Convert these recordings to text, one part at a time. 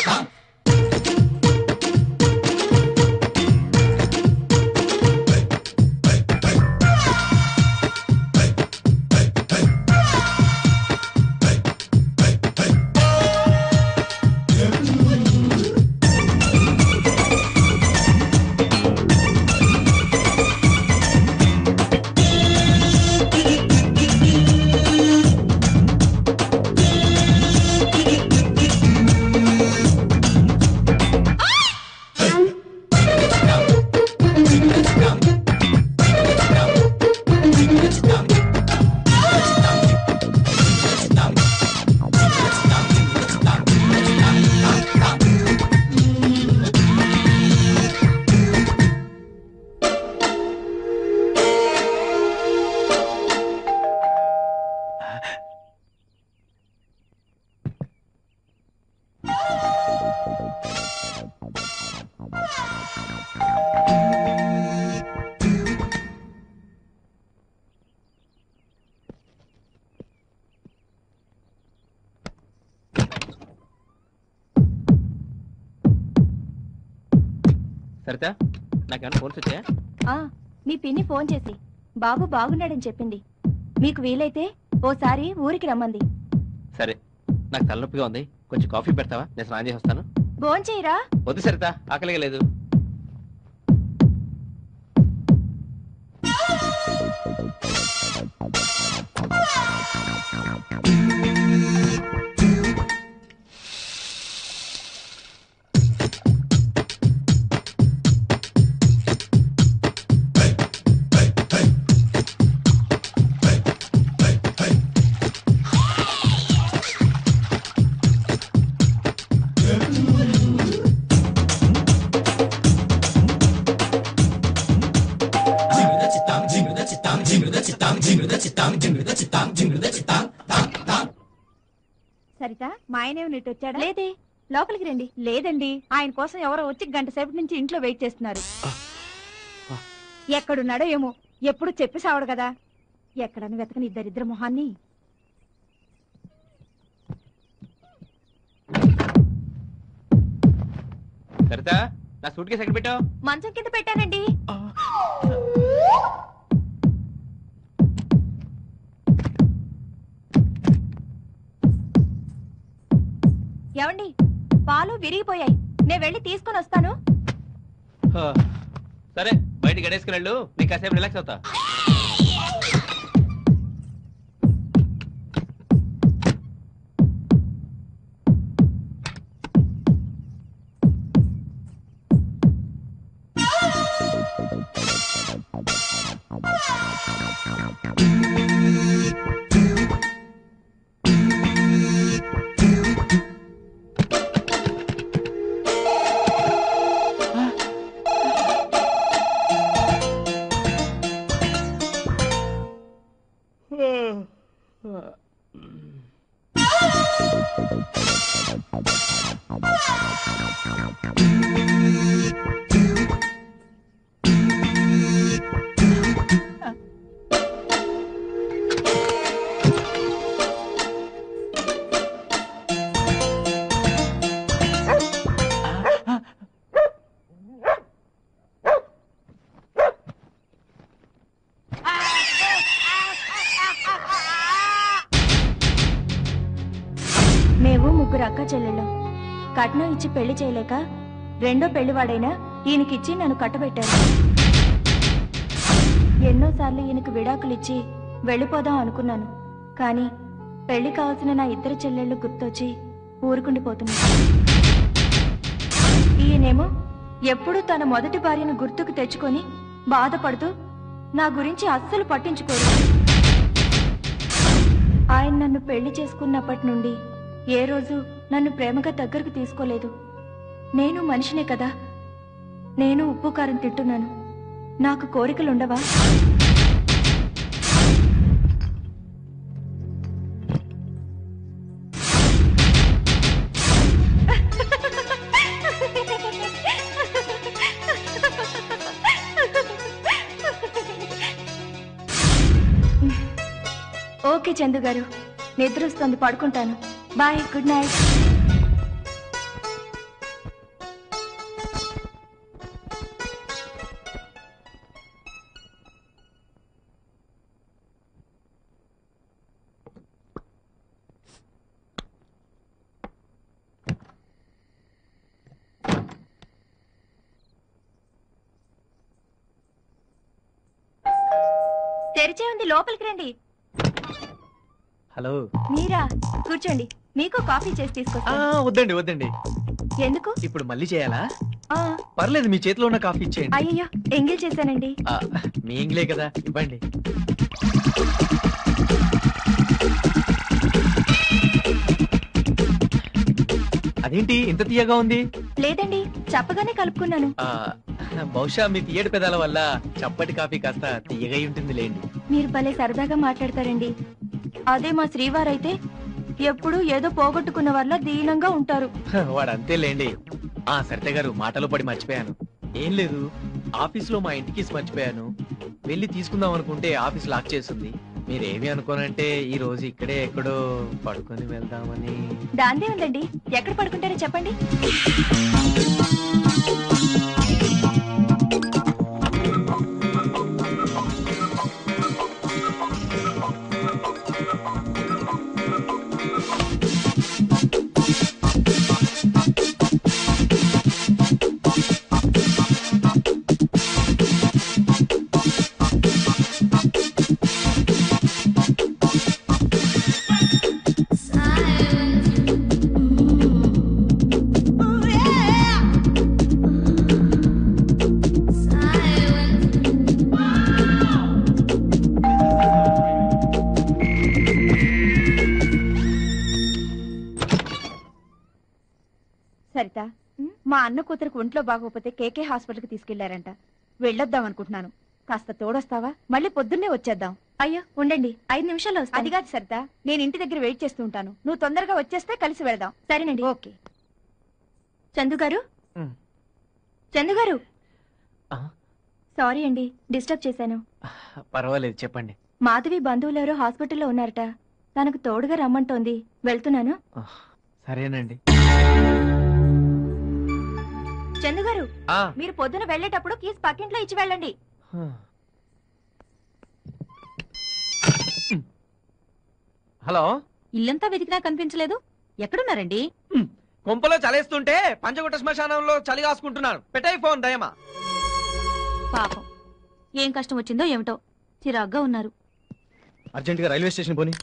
సరిత నాకేమైనా ఫోన్స్ వచ్చాయా ఆ మీ పిన్ని ఫోన్ చేసి బాబు బాగున్నాడని చెప్పింది మీకు వీలైతే ఓసారి ఊరికి రమ్మంది సరే నాకు తలనొప్పిగా ఉంది కొంచెం కాఫీ పెడతావా నేను స్నానం చేసి వస్తాను భోంచేయరా వద్దు సరిత ఆకలిగా లేదు సరిత మా ఆయన ఏమి ఇటు వచ్చాడా లేదే లోపలికి రండి లేదండి ఆయన కోసం ఎవరో వచ్చి గంట సేపటి నుంచి ఇంట్లో వెయిట్ చేస్తున్నారు ఎక్కడున్నాడో ఏమో ఎప్పుడు చెప్పి సావడు కదా ఎక్కడని వెతకని ఇద్దరిద్దరు మొహాన్ని సరిత నా సూట్ కేసు ఎక్కడ పెట్టావు మంచం కింద పెట్టానండి ఏమండి పాలు విరిగిపోయాయి నేను వెళ్ళి తీసుకొని వస్తాను హా. సరే బయటికి గడేసుకుని వెళ్ళు నీకు కాసేపు రిలాక్స్ అవుతా మేము ముగ్గురు అక్క చెల్లెళ్ళం కట్నం ఇచ్చి పెళ్లి చేయలేక రెండో పెళ్లివాడైనా ఈయనకిచ్చి నన్ను కట్టబెట్టారు ఎన్నోసార్లు ఈయనకు విడాకులిచ్చి వెళ్ళిపోదాం అనుకున్నాను కానీ పెళ్లి కావాల్సిన నా ఇద్దరు చెల్లెళ్ళు గుర్తొచ్చి ఊరుకుండిపోతున్నా ఈయనేమో ఎప్పుడూ తన మొదటి భార్యను గుర్తుకు తెచ్చుకొని బాధపడుతూ నా గురించి అస్సలు పట్టించుకోరు ఆయన నన్ను పెళ్లి చేసుకున్నప్పటి నుండి ఏ రోజు నన్ను ప్రేమగా దగ్గరకు తీసుకోలేదు నేను మనిషినే కదా నేను ఉప్పు కారం తింటున్నాను నాకు కోరికలుండవా ఓకే చందు గారు నిద్ర వస్తుంది పడుకుంటాను బాయ్ గుడ్ నైట్ తెరిచే ఉంది లోపలికి రండి హలో మీరా కూర్చోండి మీకు కాఫీ చేసి ఆ, తీసుకొస్తాను వద్దండి వద్దండి ఎందుకు ఇప్పుడు మళ్ళీ చేయాలా ఆ, పర్లేదు మీ చేతిలో ఉన్న కాఫీ ఇచ్చేయండి అయ్యయ్యో ఎంగిల్ చేశానండి ఆ, మీ ఇంగ్లే కదా ఇవ్వండి అదేంటి ఇంత తీయగా ఉంది లేదండి చప్పగానే కలుపుకున్నాను ఆ బహుశా మీ తీయటి పెదాల వల్ల చప్పటి కాఫీ కాస్త తీయగా ఉంటుంది లేండి మీరు భలే సరదాగా మాట్లాడతారండి అదే మా శ్రీవారైతే ఎప్పుడూ ఏదో పోగొట్టుకున్న వల్ల దీనంగా ఉంటారు వాడు అంతే లేండి ఆ సరిత గారు మాటలో పడి మర్చిపోయాను ఏం లేదు ఆఫీస్ లో మా ఇంటికి మర్చిపోయాను వెళ్ళి తీసుకుందాం అనుకుంటే ఆఫీస్ లాక్ చేసింది మీరేమి అనుకోనంటే ఈ రోజు ఇక్కడే ఎక్కడో పడుకొని వెళ్దామని దాందే ఉందండి ఎక్కడ పడుకుంటారో చెప్పండి సరిత మా అన్న కూతురికి ఒంట్లో బాగోకపోతే కేకే హాస్పిటల్ కి తీసుకెళ్లారంట వెళ్ళొద్దాం అనుకుంటున్నాను కాస్త తోడొస్తావా మళ్ళీ పొద్దున్నే వచ్చేద్దాం అయ్యో ఉండండి ఐదు నిమిషాల్లో అది వస్తాను కాదు సరిత నేను ఇంటి దగ్గర వెయిట్ చేస్తూ ఉంటాను నువ్వు తొందరగా వచ్చేస్తే కలిసి వెళదాం సరేనండి ఓకే చందు గారు ఉమ్. చందు గారు ఆ, సారీ అండి డిస్టర్బ్ చేశాను పర్వాలేదు చెప్పండి మాధవి బంధువులు ఎవరో హాస్పిటల్లో ఉన్నారట తనకు తోడుగా రమ్మంటోంది వెళ్తున్నాను ఆ, సరేనండి చందు గారు ఆ, మీరు పొద్దున వెళ్ళేటప్పుడు కీస్ పక్కింట్లో ఇచ్చి వెళ్ళండి హ. హలో ఇల్లంతా వెతికినా కనిపించలేదు ఎక్కడున్నారండి కొంపలో చలేస్తుంటే పంచగుట్ట శ్మశానంలో చలి కాసుకుంటున్నాను పెట్టాయి ఫోన్ దయమా పాపం ఏం కష్టం వచ్చిందో ఏమిటో చిరాగ్గా ఉన్నారు అర్జెంట్ గా రైల్వే స్టేషన్ పోని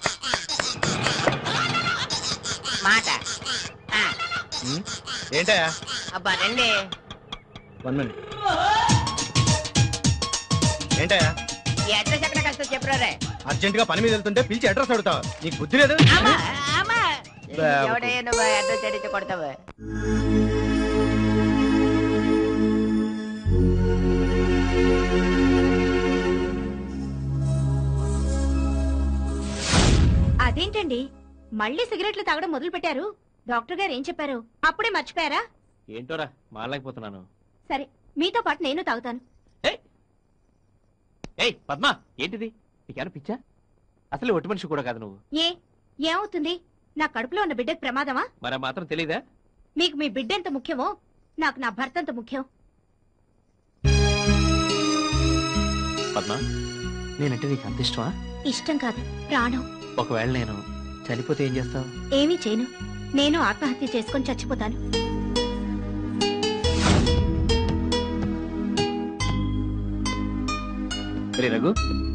మాట ఆ, ఏంటయా అబ్బా రండి వన్ మినిట్ ఏంటయా ఈ అడ్రస్ ఎక్కడ కష్టం చెప్పరా అర్జెంట్ గా పని మీద వెళ్తుంటే పిలిచి అడ్రస్ అడుగుతావా నీకు బుద్ధి లేదు అమ్మా అమ్మా బాబు. ఎవడయ్యా నువ్వు అడ్రస్ అడిగితే కొడతావు అదేంటండి మళ్ళీ సిగరెట్లు తాగడం మొదలు పెట్టారు డాక్టర్ గారు ఏం చెప్పారు అప్పుడే మర్చిపోయారా ఏంటోరా మారలేకపోతున్నాను సరే మీతో పాటు నేను తాగుతాను ఏయ్ పద్మ ఏంటిది నీకేమైనా పిచ్చా అసలు ఒట్టి మనిషి కూడా కాదు నువ్వు ఏ ఏమవుతుంది నా కడుపులో ఉన్న బిడ్డకు ప్రమాదమా మరి ఆ మాత్రం తెలీదా మీకు మీ బిడ్డ ఎంత ముఖ్యమో నాకు నా భర్త ఎంత ముఖ్యం పద్మ నేనంటే నీకు అంత ఇష్టమా ఇష్టం కాదు ప్రాణం ఒకవేళ నేను చనిపోతే ఏం చేస్తావు ఏమీ చేయను నేను ఆత్మహత్య చేసుకొని చచ్చిపోతాను రే రఘు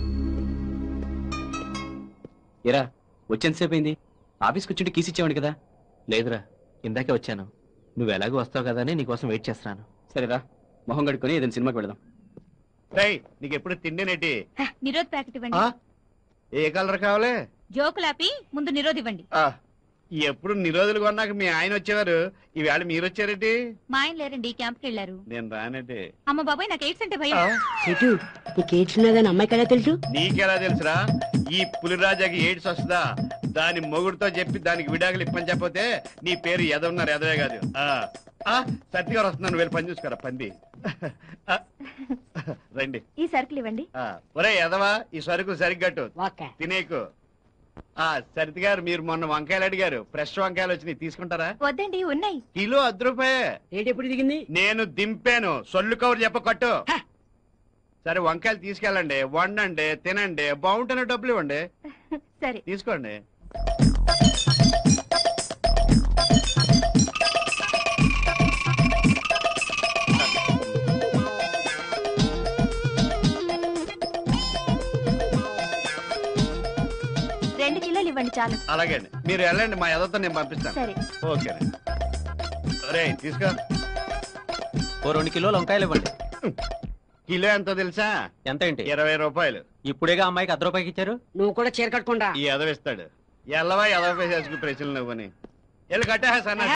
ఎరా వచ్చేంతసేపు అయింది ఆఫీస్కి వచ్చింటే కీస్ ఇచ్చేవాడి కదా లేదురా ఇందాకే వచ్చాను నువ్వు ఎలాగో వస్తావు కదా అని నీకోసం వెయిట్ చేస్తున్నాను సరేరా మొహం కడుక్కొని ఏదైనా సినిమాకి వెళదాం రేయ్ నీకు ఎప్పుడు తిండేనేటి నిరోధ్ ప్యాకెట్ ఇవ్వండి ఆ? ఏ కలర్ కావాలి జోకులాపి ముందు నిరోధ్ ఇవ్వండి ఆ, ఎప్పుడు నిరోధులు కొన్నాక మీ ఆయన వచ్చేవారు ఈవేళ మీరు వచ్చారేటి మా ఆయన లేరండి క్యాంప్కి వెళ్ళారు నేను రానేటి అమ్మ బాబాయ్ నాకు ఎయిడ్స్ అంటే భయం ఆ, సిటు నీకు ఏడ్చున్నదని అమ్మాయి కదా తెలుసు నీకెలా తెలుసురా ఈ పులిరాజాకి ఎయిడ్స్ వస్తుందా దాని మొగుడుతో చెప్పి దానికి విడాకులు ఇప్పని చెప్పతే నీ పేరు ఎదవున్నారు ఎదవే కాదు ఆ, ఆ, సత్తి గారు వస్తున్నాను వెళ్ళి పని చూసుకోరా పంది ఆ, రండి ఈ సరుకులు ఇవ్వండి ఆ, ఒరే ఎదవా ఈ సరుకు సరిగ్గట్టు ఓకే తినేకు ఆ సరితి గారు మీరు మొన్న వంకాయలు అడిగారు ఫ్రెష్ వంకాయలు వచ్చినాయి తీసుకుంటారా వద్దండి ఉన్నాయి కిలో అర్ధ రూపాయే రేట్ ఎప్పుడు దిగింది నేను దింపాను సొల్లు కవర్ చెప్ప కట్టు సరే వంకాయలు తీసుకెళ్ళండి వండండి తినండి బాగుంటేనే డబ్బులు ఇవ్వండి సరే తీసుకోండి చాలు అలాగే అండి మీరు వెళ్ళండి మా ఎదతో నేను పంపిస్తాను సరే ఓకేనండి రే తీసుకో ఓ రెండు కిలోలు వంకాయలు ఇవ్వండి కిలో ఎంతో తెలుసా ఎంత ఏంటి ఇరవై రూపాయలు ఇప్పుడేగా అమ్మాయికి అర్ధ రూపాయికి ఇచ్చారు నువ్వు కూడా చీర కట్టుకుంటా ఈ ఎదవిస్తాడు ఎల్లవా ఎదవ వేసేసుకు ప్రశ్నలు నువ్వని వెళ్ళి కట్టేసా